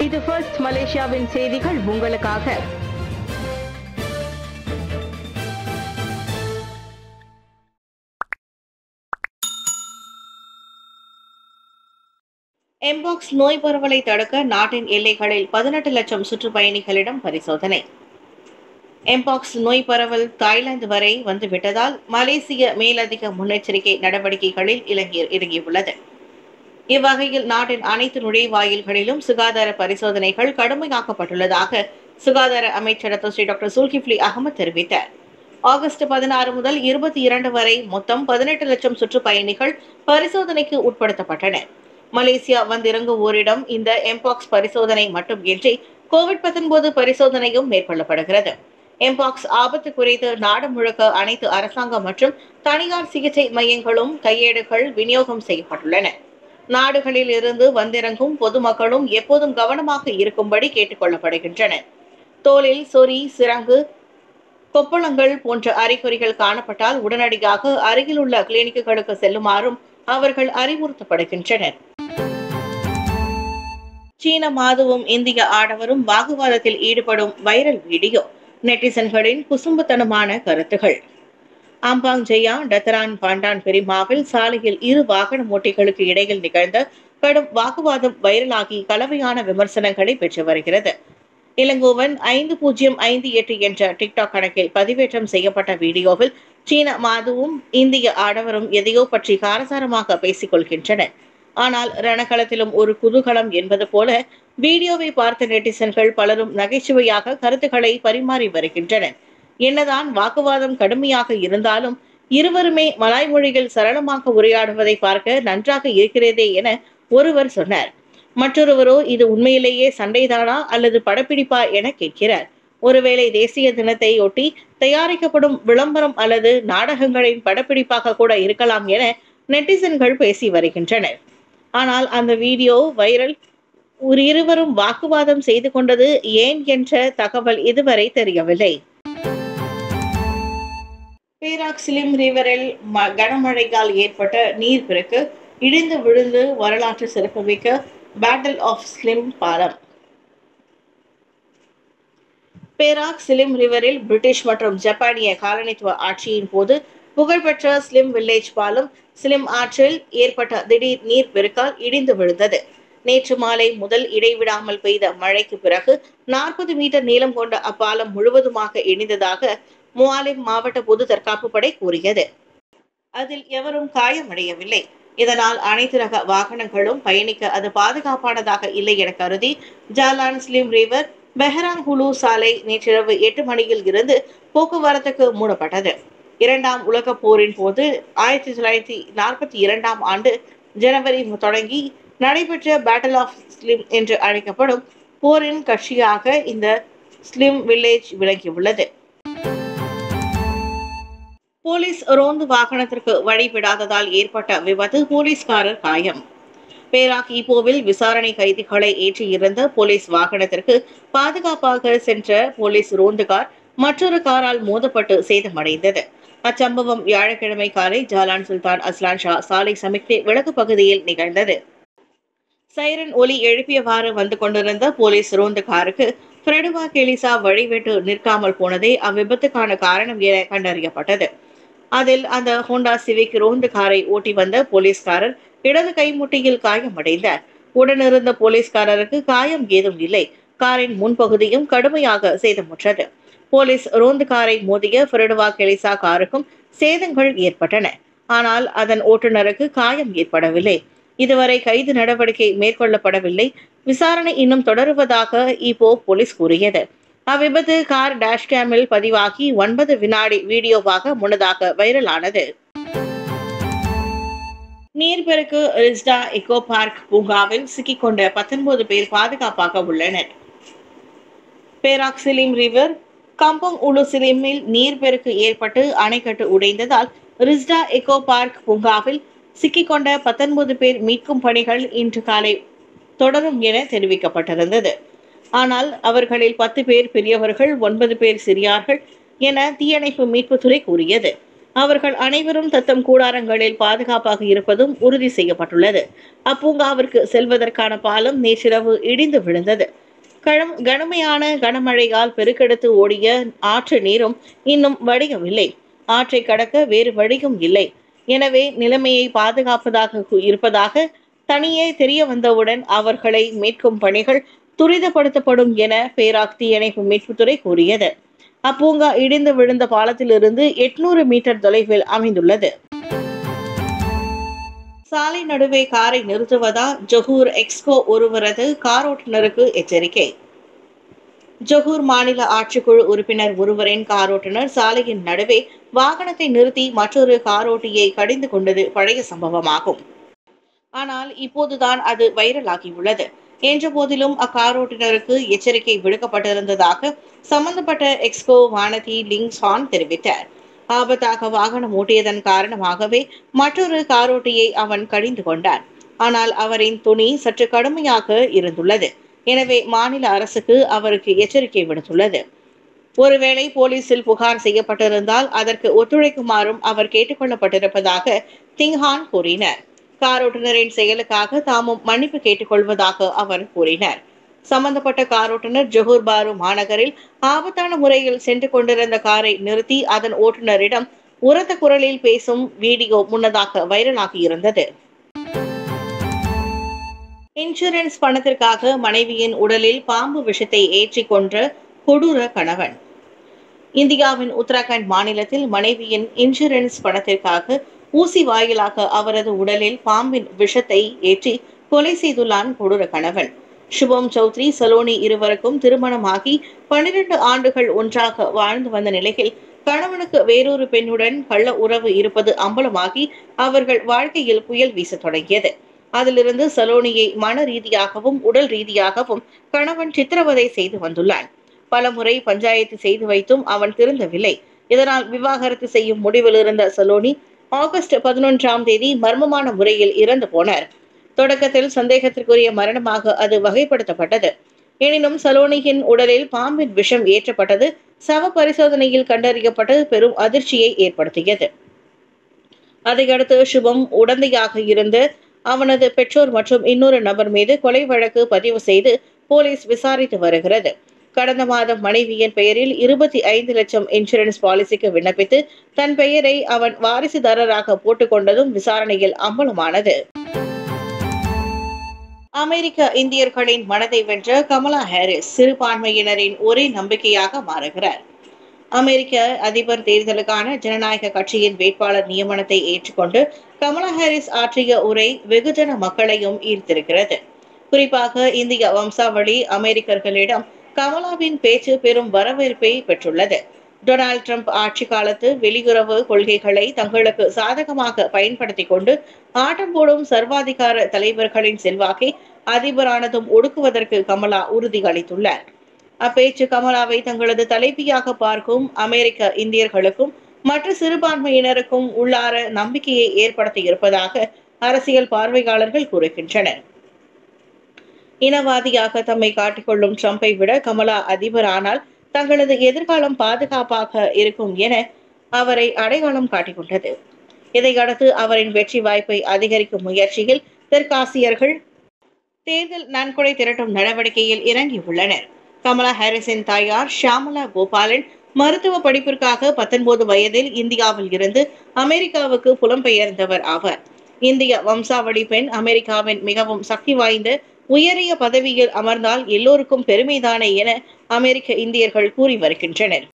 இது ஃபர்ஸ்ட் மலேசியாவின் செய்திகள் உங்களுக்காக எம்பாக்ஸ் நோய் பரவலை தடுக்க நாட்டின் எல்லைகளில் பதினெட்டு லட்சம் சுற்றுப்பயணிகளிடம் பரிசோதனை எம்பாக்ஸ் நோய் பரவல் தாய்லாந்து வரை வந்துவிட்டதால் மலேசிய மேலதிக முன்னெச்சரிக்கை நடவடிக்கைகளில் இலங்கை இறங்கியுள்ளது இவ்வகையில் நாட்டின் அனைத்து நுழைவாயில்களிலும் சுகாதார பரிசோதனைகள் கடுமையாக்கப்பட்டுள்ளதாக சுகாதார அமைச்சர் ஸ்ரீ டாக்டர் சுல்கிப்லி அகமது தெரிவித்தார் ஆகஸ்ட் பதினாறு முதல் இருபத்தி இரண்டு வரை மொத்தம் பதினெட்டு லட்சம் சுற்றுப்பயணிகள் பரிசோதனைக்கு உட்படுத்தப்பட்டனர் மலேசியா வந்திறங்குவோரிடம் இந்த எம்பாக்ஸ் பரிசோதனை மட்டுமின்றி கோவிட் 19 பரிசோதனையும் மேற்கொள்ளப்படுகிறது எம்பாக்ஸ் ஆபத்து குறித்து நாடு முழுக்க அனைத்து அரசாங்க மற்றும் தனியார் சிகிச்சை மையங்களும் கையேடுகள் விநியோகம் செய்யப்பட்டுள்ளன நாடுகளில் இருந்து வந்திறங்கும் பொதுமக்களும் எப்போதும் கவனமாக இருக்கும்படி கேட்டுக்கொள்ளப்படுகின்றனர் தோலில் சொறி சிரங்கு கொப்பளங்கள் போன்ற அறிகுறிகள் காணப்பட்டால் உடனடியாக அருகிலுள்ள கிளினிக்குகளுக்கு செல்லுமாறும் அவர்கள் அறிவுறுத்தப்படுகின்றனர் சீன மாதுவும் இந்திய ஆடவரும் வாக்குவாதத்தில் ஈடுபடும் வைரல் வீடியோ நெட்டிசன்களின் குசும்புத்தனமான கருத்துகள் ஆம்பாங் ஜெயா டத்தரான் பாண்டான் பெரிமாவில் சாலையில் இரு வாகன ஓட்டிகளுக்கு இடையில் நிகழ்ந்த கடும் வாக்குவாதம் வைரலாகி கலவையான விமர்சனங்களை பெற்று வருகிறது இளங்கோவன் ஐந்து பூஜ்ஜியம் ஐந்து எட்டு என்ற டிக்டாக் கணக்கில் பதிவேற்றம் செய்யப்பட்ட வீடியோவில் சீன மாதுவும் இந்திய ஆடவரும் எதையோ பற்றி காரசாரமாக பேசிக் கொள்கின்றனர் ஆனால் ரணகளத்திலும் ஒரு குதூகலம் என்பது போல வீடியோவை பார்த்த நெட்டிசன்கள் பலரும் நகைச்சுவையாக கருத்துக்களை பரிமாறி வருகின்றனர் என்னதான் வாக்குவாதம் கடுமையாக இருந்தாலும் இருவருமே மலாய் மொழியில் சரளமாக உரையாடுவதை பார்க்க நன்றாக இருக்கிறதே என ஒருவர் சொன்னார் மற்றொருவரோ இது உண்மையிலேயே சண்டைதானா அல்லது படப்பிடிப்பா என கேட்கிறார் ஒருவேளை தேசிய தினத்தை ஒட்டி தயாரிக்கப்படும் விளம்பரம் அல்லது நாடகங்களின் படப்பிடிப்பாக கூட இருக்கலாம் என நெட்டிசன்கள் பேசி வருகின்றனர் ஆனால் அந்த வீடியோ வைரல் ஒரு இருவரும் வாக்குவாதம் செய்து கொண்டது ஏன் என்ற தகவல் இதுவரை தெரியவில்லை பேராக் சிலிம் ரிவரில் ம- கனமழையால் ஏற்பட்ட நீர்ப்பெருக்கு இடிந்து விழுந்து வரலாற்று சிறப்புமிக்க பேட்டில் ஆஃப் ஸ்லிம் பாலம் பேராக் சிலிம் ரிவரில் பிரிட்டிஷ் மற்றும் ஜப்பானிய காலனித்துவ ஆட்சியின் போது புகழ்பெற்ற ஸ்லிம் வில்லேஜ் பாலம் ஸ்லிம் ஆற்றில் ஏற்பட்ட திடீர் நீர் பெருக்கால் இடிந்து விழுந்தது நேற்று மாலை முதல் இடைவிடாமல் பெய்த மழைக்கு பிறகு நாற்பது மீட்டர் நீளம் கொண்ட அப்பாலம் முழுவதுமாக இடிந்ததாக முவாலிம் மாவட்ட பொது தற்காப்பு படை கூறியது அதில் எவரும் காயமடையவில்லை இதனால் அனைத்து ரக வாகனங்களும் பயணிக்க அது பாதுகாப்பானதாக இல்லை என கருதி ஜாலான் ஸ்லிம் ரிவர் பெஹராங்குலு சாலை நேற்றிரவு எட்டு மணியில் இருந்து போக்குவரத்துக்கு மூடப்பட்டது இரண்டாம் உலகப் போரின் போது ஆயிரத்தி தொள்ளாயிரத்தி நாற்பத்தி இரண்டாம் ஆண்டு ஜனவரி தொடங்கி நடைபெற்ற பேட்டில் ஆஃப் ஸ்லிம் என்று அழைக்கப்படும் போரின் கட்சியாக இந்த ஸ்லிம் வில்லேஜ் விளங்கியுள்ளது போலீஸ் ரோந்து வாகனத்திற்கு வழிவிடாததால் ஏற்பட்ட விபத்து போலீஸ்காரர் காயம் பேராக் ஈப்போவில் விசாரணை கைதிகளை ஏற்றியிருந்த போலீஸ் வாகனத்திற்கு பாதுகாப்பாக சென்ற போலீஸ் ரோந்து கார் மற்றொரு காரால் மோதப்பட்டு சேதமடைந்தது அச்சம்பவம் வியாழக்கிழமை காலை ஜாலான் சுல்தான் அஸ்லான் ஷா சாலை சமிக்ஞை விளக்கு பகுதியில் நிகழ்ந்தது சைரன் ஒலி எழுப்பியவாறு வந்து கொண்டிருந்த போலீஸ் ரோந்து காருக்கு ஃப்ரெடுவா கெலிசா வழிவிட்டு நிற்காமல் போனதே அவ்விபத்துக்கான காரணம் என கண்டறியப்பட்டது அதில் அந்த ஹோண்டா சிவிக் ரோந்து காரை ஓட்டி வந்த போலீஸ்காரர் இடது கைமுட்டியில் காயமடைந்தார் உடனிருந்த போலீஸ்காரருக்கு காயம் ஏதும் இல்லை காரின் முன்பகுதியும் கடுமையாக சேதமுற்றது போலீஸ் ரோந்து காரை மோதிய ஃபிரடுவா கெலிசா காருக்கும் சேதங்கள் ஏற்பட்டன ஆனால் அதன் ஓட்டுநருக்கு காயம் ஏற்படவில்லை இதுவரை கைது நடவடிக்கை மேற்கொள்ளப்படவில்லை விசாரணை இன்னும் தொடருவதாக இப்போ போலீஸ் கூறியது அவ்விபத்து கார் டேஷ்கேமில் பதிவாகி ஒன்பது வினாடி வீடியோவாக முன்னதாக வைரலானது நீர்பெருக்கு ரிஸ்டா எக்கோ பார்க் பூங்காவில் சிக்கிக்கொண்ட பத்தொன்பது பேர் பாதுகாப்பாக உள்ளனர் Perak Slim River Kampung Ulu சிலிமில் நீர்பெருக்கு ஏற்பட்டு அணைக்கட்டு உடைந்ததால் ரிஸ்டா எக்கோ பார்க் பூங்காவில் சிக்கிக்கொண்ட பத்தொன்பது பேர் மீட்கும் பணிகள் இன்று காலை தொடரும் என தெரிவிக்கப்பட்டிருந்தது ஆனால் அவர்களில் பத்து பேர் பெரியவர்கள் ஒன்பது பேர் சிறியார்கள் என தீயணைப்பு மீட்புத்துறை கூறியது அவர்கள் அனைவரும் தத்தம் கூடாரங்களில் பாதுகாப்பாக இருப்பதும் உறுதி செய்யப்பட்டுள்ளது அப்பூங்காவிற்கு செல்வதற்கான பாலம் நேற்றிரவு இடிந்து விழுந்தது கழம் கனமையான கனமழையால் பெருக்கெடுத்து ஓடிய ஆற்று நீரும் இன்னும் வடியவில்லை ஆற்றை கடக்க வேறு வழியும் இல்லை எனவே நிலைமையை பாதுகாப்பதாக கு- இருப்பதாக தனியே தெரிய வந்தவுடன் அவர்களை மீட்கும் பணிகள் துரிதப்படுத்தப்படும் என பேராக் தீயணைப்பு மீட்புத்துறை கூறியது அப்பூங்கா இடிந்து விழுந்த பாலத்திலிருந்து எட்நூறு மீட்டர் தொலைவில் அமைந்துள்ளது சாலை நடுவே காரை நிறுத்துவதா ஜொஹூர் எக்ஸ்கோ ஒருவரது கார் ஓட்டுநருக்கு எச்சரிக்கை ஜொஹூர் மாநில ஆட்சிக்குழு உறுப்பினர் ஒருவரின் காரோட்டுநர் சாலையின் நடுவே வாகனத்தை நிறுத்தி மற்றொரு காரோட்டியை கடிந்து கொண்டது பழைய சம்பவமாகும் ஆனால் இப்போதுதான் அது வைரலாகியுள்ளது என்ற போதிலும் அக்காரோட்டினருக்கு எச்சரிக்கை விடுக்கப்பட்டிருந்ததாக சம்பந்தப்பட்ட எக்ஸ்கோ வானதி லிங்ஸ்ஹான் தெரிவித்தார் ஆபத்தாக வாகனம் ஓட்டியதன் காரணமாகவே மற்றொரு காரோட்டியை அவன் கடிந்து கொண்டான் ஆனால் அவரின் துணி சற்று கடுமையாக இருந்துள்ளது எனவே மாநில அரசுக்கு அவருக்கு எச்சரிக்கை விடுத்துள்ளது ஒருவேளை போலீசில் புகார் செய்யப்பட்டிருந்தால் அதற்கு ஒத்துழைக்குமாறும் அவர் கேட்டுக்கொள்ளப்பட்டிருப்பதாக திங்ஹான் கூறினார் காரோட்டுநரின் செயலுக்காக தாமும் மன்னிப்பு கேட்டுக்கொள்வதாக அவர் கூறினார் சம்பந்தப்பட்ட காரோட்டுநர் ஜொஹூர் பாரு மாநகரில் ஆபத்தான முறையில் சென்று கொண்டிருந்த காரை நிறுத்தி அதன் ஓட்டுநரிடம் உரத்த குரலில் பேசும் வீடியோ முன்னதாக வைரலாகி இருந்தது இன்சூரன்ஸ் பணத்திற்காக மனைவியின் உடலில் பாம்பு விஷத்தை ஏற்றி கொன்ற கொடூர கணவன் இந்தியாவின் உத்தராகண்ட் மாநிலத்தில் மனைவியின் இன்சூரன்ஸ் பணத்திற்காக ஊசி வாயிலாக அவரது உடலில் பாம்பின் விஷத்தை ஏற்றி கொலை செய்துள்ளான் கொடூர கணவன் சுபம் சௌத்ரி சலோனி இருவருக்கும் திருமணமாகி பன்னிரண்டு ஆண்டுகள் ஒன்றாக வாழ்ந்து வந்த நிலையில் கணவனுக்கு வேறொரு பெண்ணுடன் கள்ள உறவு இருப்பது அம்பலமாகி அவர்கள் வாழ்க்கையில் புயல் வீசத் தொடங்கியது அதிலிருந்து சலோனியை மன ரீதியாகவும் உடல் ரீதியாகவும் கணவன் சித்திரவதை செய்து வந்துள்ளான் பலமுறை பஞ்சாயத்து செய்து வைத்தும் அவன் திருந்தவில்லை இதனால் விவாகரத்து செய்யும் முடிவில் இருந்த சலோனி ஆகஸ்ட் பதினொன்றாம் தேதி மர்மமான முறையில் இறந்து போனார் தொடக்கத்தில் சந்தேகத்திற்குரிய மரணமாக அது வகைப்படுத்தப்பட்டது எனினும் சலோனியின் உடலில் பாம்பின் விஷம் ஏற்றப்பட்டது சவ பரிசோதனையில் கண்டறியப்பட்டு பெரும் அதிர்ச்சியை ஏற்படுத்தியது அதையடுத்து சுபம் உடந்தையாக இருந்த அவனது பெற்றோர் மற்றும் இன்னொரு நபர் மீது கொலை வழக்கு பதிவு செய்து போலீஸ் விசாரித்து வருகிறது கடந்த மாதம் மனைவியின் பெயரில் இருபத்தி ஐந்து லட்சம் இன்சூரன்ஸ் பாலிசிக்கு விண்ணப்பித்து தன் பெயரை அவன் வாரிசுதாரராக போட்டுக்கொண்டதும் விசாரணையில் அம்பலமானது அமெரிக்க இந்தியர்களின் மனதை வென்ற கமலா ஹாரிஸ் சிறுபான்மையினரின் ஒரே நம்பிக்கையாக மாறுகிறார் அமெரிக்க அதிபர் தேர்தலுக்கான ஜனநாயக கட்சியின் வேட்பாளர் நியமனத்தை ஏற்றுக்கொண்டு கமலா ஹாரிஸ் ஆற்றிய உரை வெகுஜன மக்களையும் ஈர்த்திருக்கிறது குறிப்பாக இந்திய வம்சாவளி அமெரிக்கர்களிடம் கமலாவின் பேச்சு பெரும் வரவேற்பை பெற்றுள்ளது டொனால்ட் ட்ரம்ப் ஆட்சி காலத்து வெளியுறவு கொள்கைகளை தங்களுக்கு சாதகமாக பயன்படுத்தி கொண்டு ஆட்டம் போடும் சர்வாதிகார தலைவர்களின் செல்வாக்கை அதிபரானதும் ஒடுக்குவதற்கு கமலா உறுதி அளித்துள்ளார் அப்பேச்சு கமலாவை தங்களது தலைவியாக பார்க்கும் அமெரிக்க இந்தியர்களுக்கும் மற்ற சிறுபான்மையினருக்கும் உள்ளார நம்பிக்கையை ஏற்படுத்தி இருப்பதாக அரசியல் பார்வையாளர்கள் கூறுகின்றனர் இனவாதியாக தம்மை காட்டிக்கொள்ளும் ட்ரம்பை விட கமலா அதிபரானால் தங்களது எதிர்காலம் பாதுகாப்பாக இருக்கும் என அவரை அடையாளம் காட்டிக்கொண்டது இதையடுத்து அவரின் வெற்றி வாய்ப்பை அதிகரிக்கும் முயற்சியில் தெற்காசியர்கள் தேர்தல் நன்கொடை திரட்டும் நடவடிக்கையில் இறங்கியுள்ளனர் கமலா ஹாரிஸின் தாயார் ஷியாமலா கோபாலன் மருத்துவ படிப்பிற்காக பத்தொன்பது வயதில் இந்தியாவில் இருந்து அமெரிக்காவுக்கு புலம்பெயர்ந்தவர் ஆவார் இந்திய வம்சாவளி பெண் அமெரிக்காவின் மிகவும் சக்தி வாய்ந்த உயரிய பதவியில் அமர்ந்தால் எல்லோருக்கும் பெருமைதானே என அமெரிக்க இந்தியர்கள் கூறி வருகின்றனர்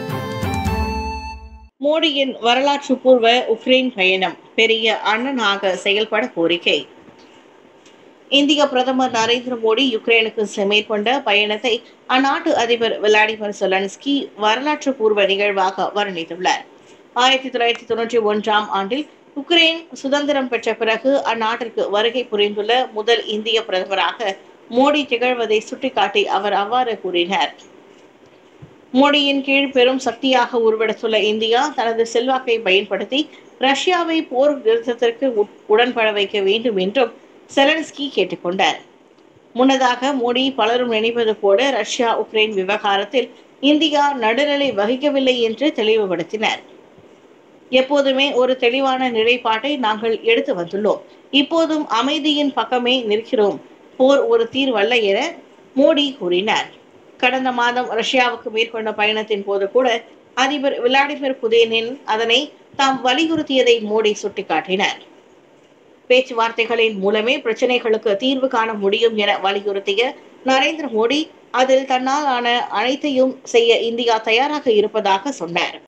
மோடியின் வரலாற்று பூர்வ உக்ரைன் பயணம் பெரிய அண்ணனாக செயல்பட கோரிக்கை இந்திய பிரதமர் நரேந்திர மோடி யுக்ரைனுக்கு மேற்கொண்ட பயணத்தை அந்நாட்டு அதிபர் விளாடிமிர் செலன்ஸ்கி வரலாற்று பூர்வ நிகழ்வாக வர்ணித்துள்ளார் ஆயிரத்தி தொள்ளாயிரத்தி தொண்ணூற்றி ஒன்றாம் ஆண்டில் உக்ரைன் சுதந்திரம் பெற்ற பிறகு அந்நாட்டிற்கு வருகை புரிந்துள்ள முதல் இந்திய பிரதமராக மோடி திகழ்வதை சுட்டிக்காட்டி அவர் அவ்வாறு கூறினார் மோடியின் கீழ் பெரும் சக்தியாக உருவெடுத்துள்ள இந்தியா தனது செல்வாக்கை பயன்படுத்தி ரஷ்யாவை போர் நிறுத்தத்திற்கு உட்- உடன்பட வைக்க வேண்டும் என்றும் செலன்ஸ்கி கேட்டுக்கொண்டார் முன்னதாக மோடி பலரும் நினைப்பது போல ரஷ்யா உக்ரைன் விவகாரத்தில் இந்தியா நடுநிலை வகிக்கவில்லை என்று தெளிவுபடுத்தினார் எப்போதுமே ஒரு தெளிவான நிலைப்பாட்டை நாங்கள் எடுத்து வந்துள்ளோம் இப்போதும் அமைதியின் பக்கமே நிற்கிறோம் போர் ஒரு தீர்வல்ல என மோடி கூறினார் கடந்த மாதம் ரஷ்யாவுக்கு மேற்கொண்ட பயணத்தின் போது கூட அதிபர் விளாடிமிர் புதினின் அதனை தாம் வலியுறுத்தியதை மோடி சுட்டிக்காட்டினார் பேச்சுவார்த்தைகளின் மூலமே பிரச்சனைகளுக்கு தீர்வு காண முடியும் என வலியுறுத்திய நரேந்திர மோடி அதில் தன்னால் ஆன அனைத்தையும் செய்ய இந்தியா தயாராக இருப்பதாக சொன்னார்